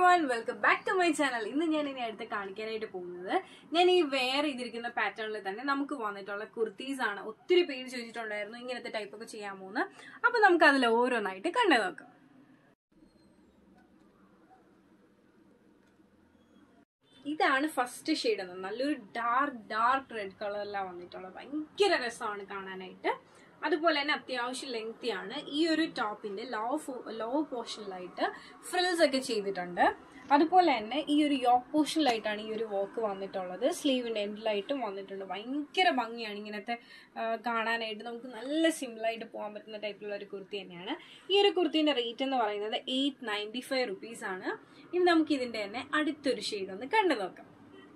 One welcome back to my channel ഇന്ന് ഞാൻ ഇനി അടുത്ത് കാണിക്കാനായിട്ട് പോകുന്നത് ഞാൻ ഈ വെയർ ചെയ്തിരിക്കുന്ന പാറ്റേണിൽ തന്നെ നമുക്ക് വന്നിട്ടുള്ള കുർത്തീസ് ആണ് ഒത്തിരി പേര് ചോദിച്ചിട്ടുണ്ടായിരുന്നു ഇങ്ങനത്തെ ടൈപ്പ് ഒക്കെ ചെയ്യാമോ എന്ന് അപ്പൊ നമുക്ക് അതിൽ ഓരോന്നായിട്ട് കണ്ടു നോക്കാം ഇതാണ് ഫസ്റ്റ് ഷെയ്ഡ് എന്ന് നല്ലൊരു ഡാർക്ക് ഡാർക്ക് റെഡ് കളറിലാണ് വന്നിട്ടുള്ളത് ഭയങ്കര രസമാണ് കാണാനായിട്ട് അതുപോലെ തന്നെ അത്യാവശ്യം ലെങ്തി ആണ് ഈ ഒരു ടോപ്പിന്റെ ലോ ലോ പോർഷനിലായിട്ട് ഫ്രിൽസ് ഒക്കെ ചെയ്തിട്ടുണ്ട് അതുപോലെ തന്നെ ഈ ഒരു യോക്ക് പോർഷനിലായിട്ടാണ് ഈ ഒരു വർക്ക് വന്നിട്ടുള്ളത് സ്ലീവിന്റെ എൻഡിലായിട്ടും വന്നിട്ടുണ്ട് ഭയങ്കര ഭംഗിയാണ് ഇങ്ങനത്തെ ആ, കാണാനായിട്ട് നമുക്ക് നല്ല സിമ്പിളായിട്ട് പോകാൻ പറ്റുന്ന ടൈപ്പിലുള്ള ഒരു കുർത്തി തന്നെയാണ് ഈ ഒരു കുർത്തിന്റെ റേറ്റ് എന്ന് പറയുന്നത് എയ്റ്റ് നയൻറ്റി ഫൈവ് റുപ്പീസ് ആണ് ഇനി നമുക്ക് ഇതിന്റെ തന്നെ അടുത്തൊരു ഷെയ്ഡ് ഒന്ന് കണ്ടു നോക്കാം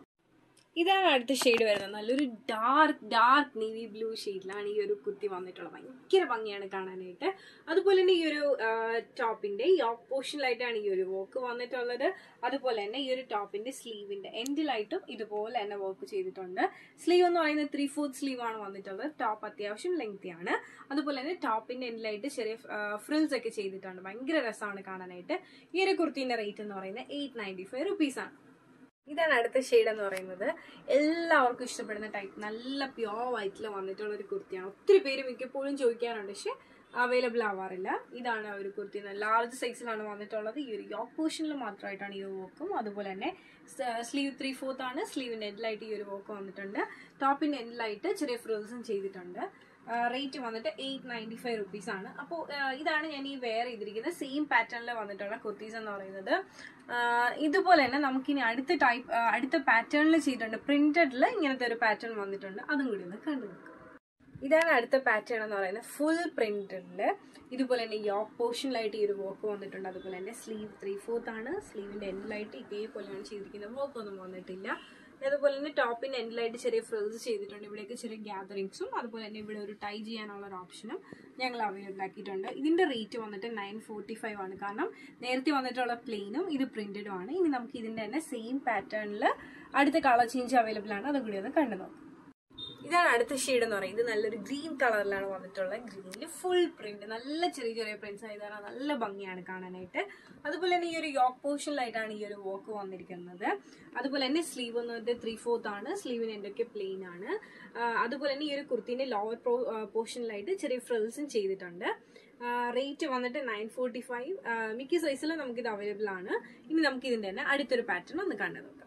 ഇതാണ് അടുത്ത ഷെയ്ഡ് വരുന്നത് നല്ലൊരു ഡാർക്ക് ഡാർക്ക് നേവി ബ്ലൂ ഷെയ്ഡിലാണ് ഈ ഒരു കുർത്തി വന്നിട്ടുള്ളത് ഭയങ്കര ഭംഗിയാണ് കാണാനായിട്ട് അതുപോലെ തന്നെ ഈ ഒരു ടോപ്പിന്റെ യോക്ക് പോർഷനിലായിട്ടാണ് ഈ ഒരു വർക്ക് വന്നിട്ടുള്ളത് അതുപോലെ തന്നെ ഈ ഒരു ടോപ്പിന്റെ സ്ലീവിന്റെ എൻഡിലായിട്ടും ഇതുപോലെ തന്നെ വർക്ക് ചെയ്തിട്ടുണ്ട് സ്ലീവ് എന്ന് പറയുന്നത് ത്രീ ഫോർത്ത് സ്ലീവ് ആണ് വന്നിട്ടുള്ളത് ടോപ്പ് അത്യാവശ്യം ലെങ്തി ആണ് അതുപോലെ തന്നെ ടോപ്പിന്റെ എൻഡിലായിട്ട് ചെറിയ ഫ്രിൽസ് ഒക്കെ ചെയ്തിട്ടുണ്ട് ഭയങ്കര രസമാണ് കാണാനായിട്ട് ഈ ഒരു കുർത്തിന്റെ റേറ്റ് എന്ന് പറയുന്നത് എയ്റ്റ് നയൻറ്റി ഫൈവ് റുപ്പീസ് ആണ് ഇതാണ് അടുത്ത ഷെയ്ഡ് എന്ന് പറയുന്നത് എല്ലാവർക്കും ഇഷ്ടപ്പെടുന്ന ടൈപ്പ് നല്ല പ്യോർ വൈറ്റിൽ വന്നിട്ടുള്ള ഒരു കുർത്തിയാണ് ഒത്തിരി പേര് മിക്കപ്പോഴും ചോദിക്കാറുണ്ട് പക്ഷെ അവൈലബിൾ ആവാറില്ല ഇതാണ് ആ ഒരു കുർത്തി ലാർജ് സൈസിലാണ് വന്നിട്ടുള്ളത് ഈ ഒരു യോക്ക് പോർഷനിൽ മാത്രമായിട്ടാണ് ഈ ഒരു വർക്കും അതുപോലെ തന്നെ സ്ലീവ് ത്രീ ഫോർത്ത് ആണ് സ്ലീവിന്റെ എൻഡിലായിട്ട് ഈ ഒരു വർക്ക് വന്നിട്ടുണ്ട് ടോപ്പിന്റെ എൻഡിലായിട്ട് ചെറിയ ഫ്രിൽസും ചെയ്തിട്ടുണ്ട് റേറ്റ് വന്നിട്ട് എയ്റ്റ് നയൻറ്റി ഫൈവ് റുപ്പീസ് ആണ് അപ്പോൾ ഇതാണ് ഞാൻ ഈ വെയർ ചെയ്തിരിക്കുന്ന സെയിം പാറ്റേണിൽ വന്നിട്ടുള്ള കുർത്തീസ് എന്ന് പറയുന്നത് ആ, ഇതുപോലെ തന്നെ നമുക്കിനി അടുത്ത ടൈപ്പ് അടുത്ത പാറ്റേണിൽ ചെയ്തിട്ടുണ്ട് പ്രിന്റഡിൽ ഇങ്ങനത്തെ ഒരു പാറ്റേൺ വന്നിട്ടുണ്ട് അതും കൂടി ഒന്ന് കണ്ടു നോക്കാം ഇതാണ് അടുത്ത പാറ്റേൺ എന്ന് പറയുന്നത് ഫുൾ പ്രിന്റഡില് ഇതുപോലെ തന്നെ യോക്ക് പോർഷനിലായിട്ട് ഈ ഒരു വർക്ക് വന്നിട്ടുണ്ട് അതുപോലെ തന്നെ സ്ലീവ് ത്രീ ഫോർത്ത് ആണ് സ്ലീവിന്റെ എൻഡിലായിട്ട് ഇതേപോലെയാണ് ചെയ്തിരിക്കുന്നത് വർക്ക് ഒന്നും വന്നിട്ടില്ല അതുപോലെ തന്നെ ടോപ്പിന്റെ എൻഡിലായിട്ട് ചെറിയ ഫ്രിൽസ് ചെയ്തിട്ടുണ്ട് ഇവിടേക്ക് ചെറിയ ഗ്യാതറിങ്സും അതുപോലെ തന്നെ ഇവിടെ ഒരു ടൈ ചെയ്യാനുള്ള ഒരു ഓപ്ഷനും ഞങ്ങൾ അവൈലബിൾ ആക്കിയിട്ടുണ്ട് ഇതിന്റെ റേറ്റ് വന്നിട്ട് നയൻ ഫോർട്ടി ഫൈവ് ആണ് കാരണം നേരത്തെ വന്നിട്ടുള്ള പ്ലെയിനും ഇത് പ്രിന്റഡും ആണ് ഇനി നമുക്ക് ഇതിന്റെ തന്നെ സെയിം പാറ്റേണിൽ അടുത്ത കളർ ചേഞ്ച് അവൈലബിൾ ആണ് അതും കൂടി ഒന്ന് കണ്ടു നോക്കാം ഇതാണ് അടുത്ത ഷെയ്ഡ് എന്ന് പറയുന്നത് നല്ലൊരു ഗ്രീൻ കളറിലാണ് വന്നിട്ടുള്ളത് ഗ്രീനിൽ ഫുൾ പ്രിന്റ് നല്ല ചെറിയ ചെറിയ പ്രിന്റ്സ് ആയതാണ് നല്ല ഭംഗിയാണ് കാണാനായിട്ട് അതുപോലെ തന്നെ ഈ ഒരു യോക്ക് പോർഷനിലായിട്ടാണ് ഈ ഒരു വർക്ക് വന്നിരിക്കുന്നത് അതുപോലെ തന്നെ സ്ലീവ് വന്നത് ത്രീ ഫോർത്ത് ആണ് സ്ലീവിന് എന്തൊക്കെ പ്ലെയിൻ ആണ് ആ, അതുപോലെ തന്നെ ഈ ഒരു കുർത്തിന്റെ ലോവർ പോർഷനിലായിട്ട് ചെറിയ ഫ്രിൽസും ചെയ്തിട്ടുണ്ട് റേറ്റ് വന്നിട്ട് നയൻ ഫോർട്ടി ഫൈവ് മിക്ക സൈസിലും നമുക്കിത് അവൈലബിൾ ആണ് ഇനി നമുക്ക് ഇതിന്റെ തന്നെ അടുത്തൊരു പാറ്റേൺ ഒന്ന് കണ്ടു നോക്കാം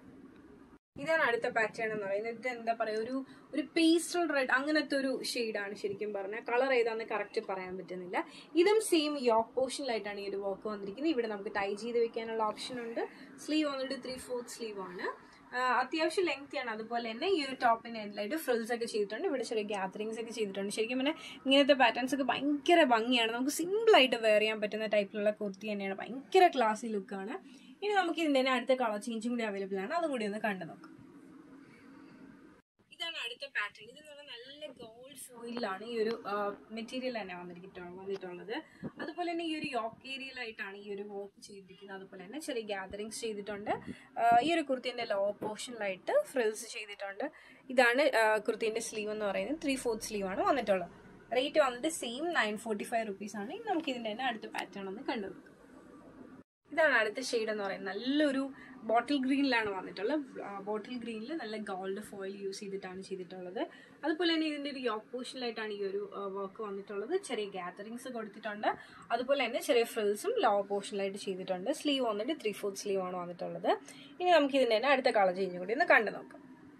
ഇതാണ് അടുത്ത പാറ്റേൺ എന്ന് പറയുന്നത് ഇത് എന്താ പറയാ ഒരു ഒരു പേസ്റ്റൽ റെഡ് അങ്ങനത്തെ ഒരു ഷെയ്ഡാണ് ശരിക്കും പറഞ്ഞാൽ കളർ ഏതാന്ന് കറക്റ്റ് പറയാൻ പറ്റുന്നില്ല ഇതും സെയിം യോക്ക് പോർഷനിലായിട്ടാണ് ഈ ഒരു വർക്ക് വന്നിരിക്കുന്നത് ഇവിടെ നമുക്ക് ടൈ ചെയ്ത് വെക്കാനുള്ള ഓപ്ഷൻ ഉണ്ട് സ്ലീവ് വന്നിട്ട് ത്രീ ഫോർത്ത് സ്ലീവ് ആണ് ആ, അത്യാവശ്യം ലെങ്തി ആണ് അതുപോലെ തന്നെ ഈ ഒരു ടോപ്പിന് എൻഡിലായിട്ട് ഫ്രിൽസ് ഒക്കെ ചെയ്തിട്ടുണ്ട് ഇവിടെ ചെറിയ ഗ്യാതറിങ്സ് ഒക്കെ ചെയ്തിട്ടുണ്ട് ശരിക്കും പറഞ്ഞാൽ ഇങ്ങനത്തെ പാറ്റേൺസ് ഒക്കെ ഭയങ്കര ഭംഗിയാണ് നമുക്ക് സിമ്പിൾ ആയിട്ട് വെയർ ചെയ്യാൻ പറ്റുന്ന ടൈപ്പിലുള്ള കുർത്തി തന്നെയാണ് ഭയങ്കര ക്ലാസി ലുക്കാണ് ഇനി നമുക്ക് ഇതിന്റെ തന്നെ അടുത്ത കളർ ചേഞ്ചും കൂടി അവൈലബിൾ ആണ് അതും കൂടി ഒന്ന് കണ്ടു നോക്കാം ഇതാണ് അടുത്ത പാറ്റേൺ ഇത് എന്ന് പറഞ്ഞാൽ നല്ല ഗോൾഡ് ഫോയിലാണ് ഈ ഒരു മെറ്റീരിയൽ തന്നെ വന്നിരിക്കുന്നത് വന്നിട്ടുള്ളത് അതുപോലെ തന്നെ ഈ ഒരു യോക്ക് ഏരിയയിലായിട്ടാണ് ഈ ഒരു വർക്ക് ചെയ്തിരിക്കുന്നത് അതുപോലെ തന്നെ ചെറിയ ഗ്യാതറിങ്സ് ചെയ്തിട്ടുണ്ട് ആ, ഈ ഒരു കുർത്തിന്റെ ലോ പോർഷനിലായിട്ട് ഫ്രിൽസ് ചെയ്തിട്ടുണ്ട് ഇതാണ് ആ, കുർത്തിന്റെ സ്ലീവ് എന്ന് പറയുന്നത് ത്രീ ഫോർത്ത് സ്ലീവ് ആണ് വന്നിട്ടുള്ളത് റേറ്റ് വന്നിട്ട് same nine forty five rupees ആണ് ഇനി നമുക്ക് ഇതിന്റെ തന്നെ അടുത്ത പാറ്റേൺ ഒന്ന് കണ്ടു നോക്കാം. ഇതാണ് അടുത്ത ഷെയ്ഡ് എന്ന് പറയുന്നത് നല്ലൊരു ബോട്ടിൽ ഗ്രീനിലാണ് വന്നിട്ടുള്ളത് ബോട്ടിൽ ഗ്രീനിൽ നല്ല ഗോൾഡ് ഫോയിൽ യൂസ് ചെയ്തിട്ടാണ് ചെയ്തിട്ടുള്ളത് അതുപോലെ തന്നെ ഇതിന്റെ ഒരു യോക്ക് പോർഷനിലായിട്ടാണ് ഈ ഒരു വർക്ക് വന്നിട്ടുള്ളത് ചെറിയ ഗ്യാതറിങ്സ് കൊടുത്തിട്ടുണ്ട് അതുപോലെ തന്നെ ചെറിയ ഫ്രിൽസും ലോവർ പോർഷനിലായിട്ട് ചെയ്തിട്ടുണ്ട് സ്ലീവ് വന്നിട്ട് ത്രീ ഫോർത്ത് സ്ലീവ് ആണ് വന്നിട്ടുള്ളത് ഇനി നമുക്ക് ഇതിന്റെ തന്നെ അടുത്ത കളർ ചേഞ്ച് കൂടി ഒന്ന് കണ്ടു നോക്കാം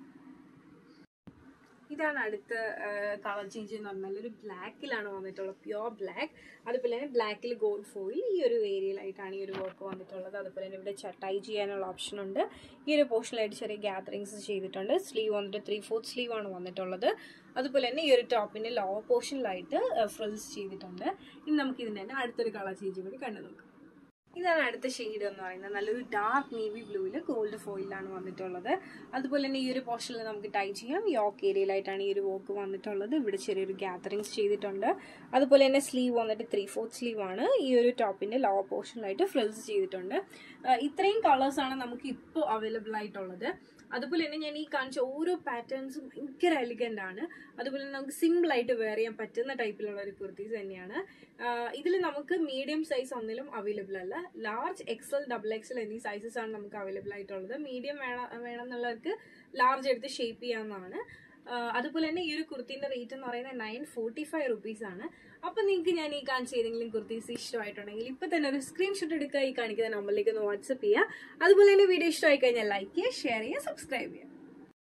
ഇതാണ് അടുത്ത കളർ ചേഞ്ച് എന്ന് പറഞ്ഞാൽ ഒരു ബ്ലാക്കിലാണ് വന്നിട്ടുള്ളത് പ്യോർ ബ്ലാക്ക് അതുപോലെ തന്നെ ബ്ലാക്കിൽ ഗോൾഡ് ഫോയിൽ ഈ ഒരു ഏരിയയിലായിട്ടാണ് ഈ ഒരു വർക്ക് വന്നിട്ടുള്ളത് അതുപോലെ തന്നെ ഇവിടെ ടൈ ചെയ്യാനുള്ള ഓപ്ഷൻ ഉണ്ട് ഈ ഒരു പോർഷനിലായിട്ട് ചെറിയ ഗ്യാതറിങ്സ് ചെയ്തിട്ടുണ്ട് സ്ലീവ് വന്നിട്ട് ത്രീ ഫോർത്ത് സ്ലീവ് ആണ് വന്നിട്ടുള്ളത് അതുപോലെ തന്നെ ഈ ഒരു ടോപ്പിന്റെ ലോവർ പോർഷനിലായിട്ട് ഫ്രിൽസ് ചെയ്തിട്ടുണ്ട് ഇനി നമുക്ക് ഇതിന്റെ തന്നെ അടുത്തൊരു കളർ ചേഞ്ച് കൂടി കണ്ടു നോക്കാം ഇതാണ് അടുത്ത ഷെയ്ഡ് എന്ന് പറയുന്നത് നല്ലൊരു ഡാർക്ക് നേവി ബ്ലൂവിൽ ഗോൾഡ് ഫോയിലാണ് വന്നിട്ടുള്ളത് അതുപോലെ തന്നെ ഈ ഒരു പോർഷനിൽ നമുക്ക് ടൈ ചെയ്യാം യോക്ക് ഏരിയയിലായിട്ടാണ് ഈ ഒരു വർക്ക് വന്നിട്ടുള്ളത് ഇവിടെ ചെറിയൊരു ഗ്യാതറിങ്സ് ചെയ്തിട്ടുണ്ട് അതുപോലെ തന്നെ സ്ലീവ് വന്നിട്ട് ത്രീ ഫോർത്ത് സ്ലീവ് ആണ് ഈ ഒരു ടോപ്പിന്റെ ലോവർ പോർഷനിലായിട്ട് ഫ്രിൽസ് ചെയ്തിട്ടുണ്ട് ആ, ഇത്രയും കളേഴ്സ് ആണ് നമുക്ക് ഇപ്പോൾ അവൈലബിൾ ആയിട്ടുള്ളത് അതുപോലെ തന്നെ ഞാൻ ഈ കാണിച്ച ഓരോ പാറ്റേൺസും ഭയങ്കര എലിഗന്റ് ആണ് അതുപോലെ തന്നെ നമുക്ക് സിമ്പിൾ ആയിട്ട് വെയർ ചെയ്യാൻ പറ്റുന്ന ടൈപ്പിലുള്ള ഒരു കുർത്തീസ് തന്നെയാണ് ഇതിൽ നമുക്ക് മീഡിയം സൈസ് ഒന്നിലും അവൈലബിൾ അല്ല ലാർജ് എക്സൽ ഡബിൾ എക്സൽ എന്നീ സൈസസ് ആണ് നമുക്ക് അവൈലബിൾ ആയിട്ടുള്ളത് മീഡിയം വേണം വേണം എന്നുള്ളവർക്ക് ലാർജ് എടുത്ത് ഷേപ്പ് ചെയ്യാവുന്നതാണ് ആ, അതുപോലെ തന്നെ ഈ ഒരു കുർത്തിന്റെ റേറ്റ് എന്ന് പറയുന്നത് നയൻ ഫോർട്ടി ഫൈവ് റുപ്പീസ് ആണ് അപ്പൊ നിങ്ങൾക്ക് ഞാൻ ഈ കാണിച്ച ഏതെങ്കിലും കുർത്തീസ് ഇഷ്ടമായിട്ടുണ്ടെങ്കിൽ ഇപ്പൊ തന്നെ ഒരു സ്ക്രീൻഷോട്ട് എടുക്കുക ഈ കാണിക്കുന്ന നമ്പറിലേക്ക് ഒന്ന് വാട്സപ്പ് ചെയ്യുക അതുപോലെ തന്നെ വീഡിയോ ഇഷ്ടമായി കഴിഞ്ഞാൽ ലൈക്ക് ചെയ്യുക ഷെയർ ചെയ്യുക സബ്സ്ക്രൈബ് ചെയ്യുക